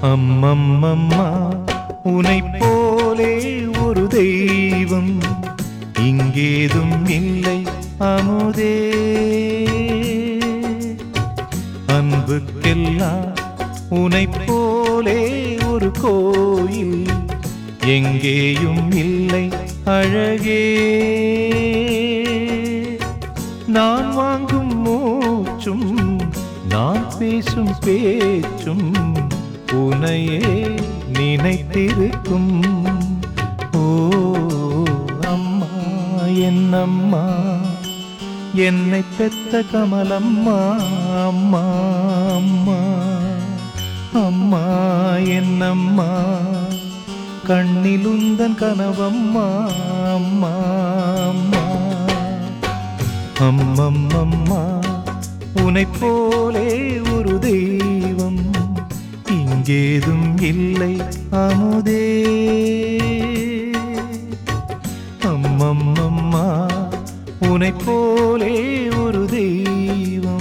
அம்மம்மம்மா உனை போலே ஒரு தெய்வம் இங்கேதும் இல்லை அமுதே அன்புக்கெல்லாம் உனை போலே ஒரு கோயில் எங்கேயும் இல்லை அழகே நான் வாங்கும் மூச்சும் நான் பேசும் பேச்சும் உனையே நினைத்திருக்கும் ஓ அம்மா என் அம்மா என்னை பெத்த கமலம்மா அம்மா அம்மா அம்மா என் அம்மா கண்ணிலுந்தன் கனவம்மா அம்மா அம்மா அம்மம்மம்மா உனை போலே ஒரு தெய்வம் இங்கேதும் இல்லை அமுதே அம்மம்மம்மா உனை போலே ஒரு தெய்வம்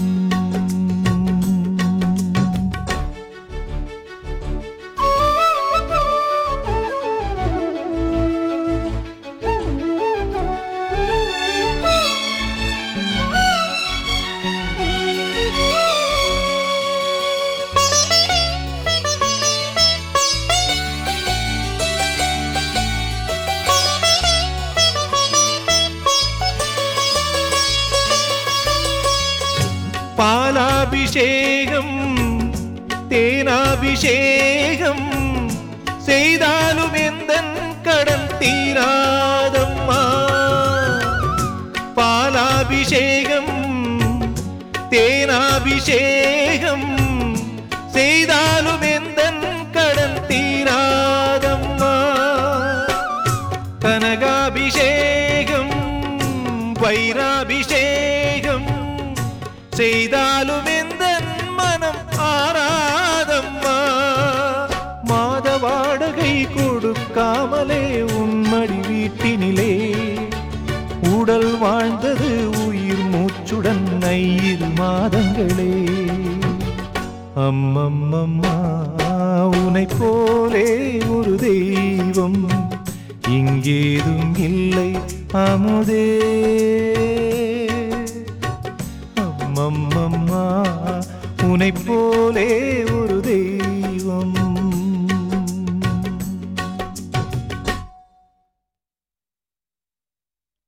பாலாபிஷேகம் தேனாபிஷேகம் செய்தாலும் எந்த கடன் தீராதம்மா பாலாபிஷேகம் தேனாபிஷேகம் செய்தாலும் எந்த கடன் தீராதம்மா கனகாபிஷேகம் வைராபிஷேகம் செய்தாலும் எந்த மனம் ஆராதம்மா மாத வாடகை கொடுக்காமலே உன்மடி வீட்டினிலே உடல் வாழ்ந்தது உயிர் மூச்சுடன் ஐயிரு மாதங்களே அம்மம்மம்மா உனை போலே ஒரு தெய்வம் இங்கேதும் இல்லை அமுதே அம்மம்மம்மா உனை போலே ஒரு தெய்வம்